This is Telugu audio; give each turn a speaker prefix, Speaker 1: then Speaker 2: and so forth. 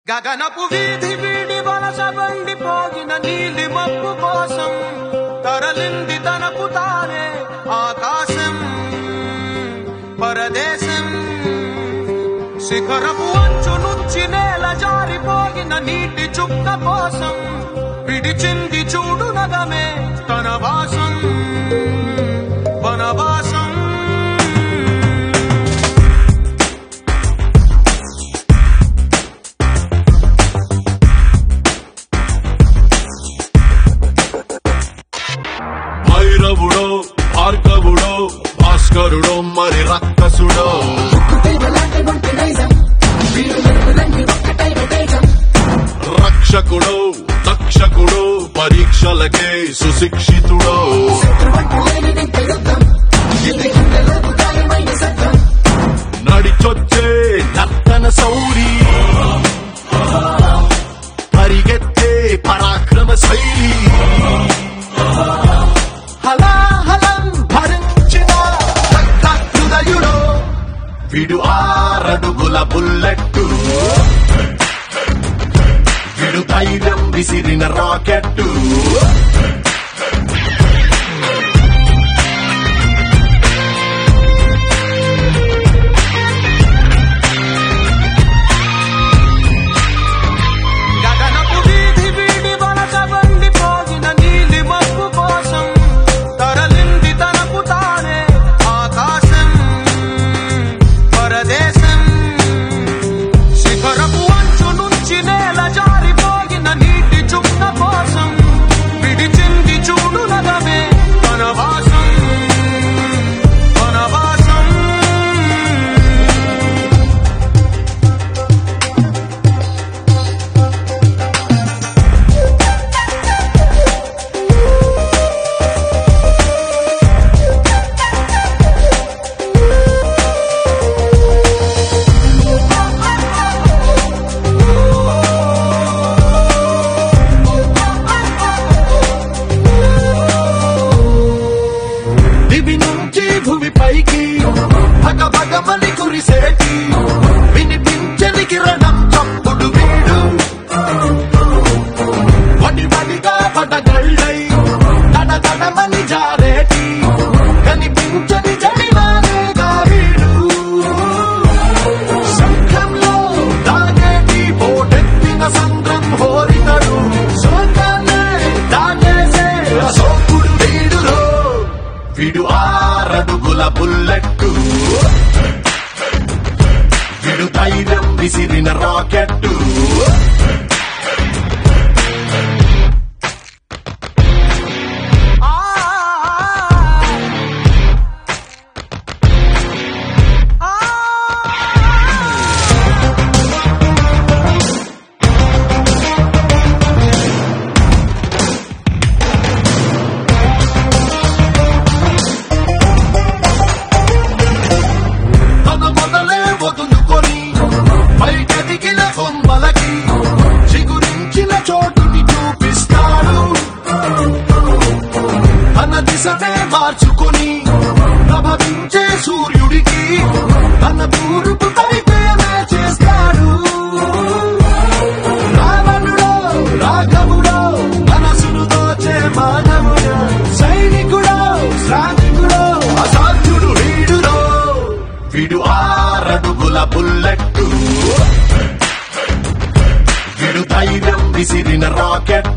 Speaker 1: గగనపు వీధి వీడి వలస బండిపోగిన నీలి మబ్బు కోసం తరలింది తనకు తానే ఆకాశం పరదేశం శిఖరపు అంచు నుంచి నేల జారిపోగిన నీటి చుక్క కోసం విడిచింది చూడు నగమే తన వాసం వనవాసం
Speaker 2: భైరవుడో భార్గవుడో భాస్కరుడో మరి రక్కసుడో రక్షకుడో తక్షకుడో పరీక్షలకే సుశిక్షితుడో నడిచొచ్చే నర్తన సౌరి పరిగెత్తే పరాక్రమ శైలి హలాహలం భరించిన హృదయుడు విడు ఆరడుగుల బుల్లెట్టు విడు ధైర్యం విసిరిన రాకెట్టు
Speaker 1: గగనపు వీధి వీడి వలస బండిపోగిన నీలి మబ్బు కోసం తరలింది తనకు తానే ఆకాశం పరదేశం శిఖరపు అంచు నుంచి నేల జారిపోగిన నీటి చుక్క కోసం విడిచింది చూడు నగమే వనవాసం వనవాసం
Speaker 2: దివి నుంచి భూమి పైకి భగ భగమని కురిసేటి వినిపించని కిరణం చప్పుడు వీడు వడి వడిగా పడగళ్ళై తన తడమని జారేటి కనిపించని జడివారేగా వీడు సంఘంలో దాగేటి పోటెత్తిన సంద్రం హోరితడు సోకాన్నే దాగేసే అశోకుడు వీడులో విడు ఆరడుగుల బుల్లెట్టు విడు ధైర్యం విసిరిన రాకెట్టు తన మొదలే వదులుకొని పైకెదిగిన కొమ్మలకి చిగురించిన చోటుని చూపిస్తాడు తన దిశనే మార్చుకొని ప్రభవించే సూర్యుడికి తన తూర్పు తడిపేనే చేస్తాడు రావణుడో రాఘవుడో మనసును దోచే మానవుడు సైనికుడో శ్రామికుడో అసాధ్యుడు వీడురో విడు ఆరడుగుల బుల్లెట్టు విడు ధైర్యం విసిరిన రాకెట్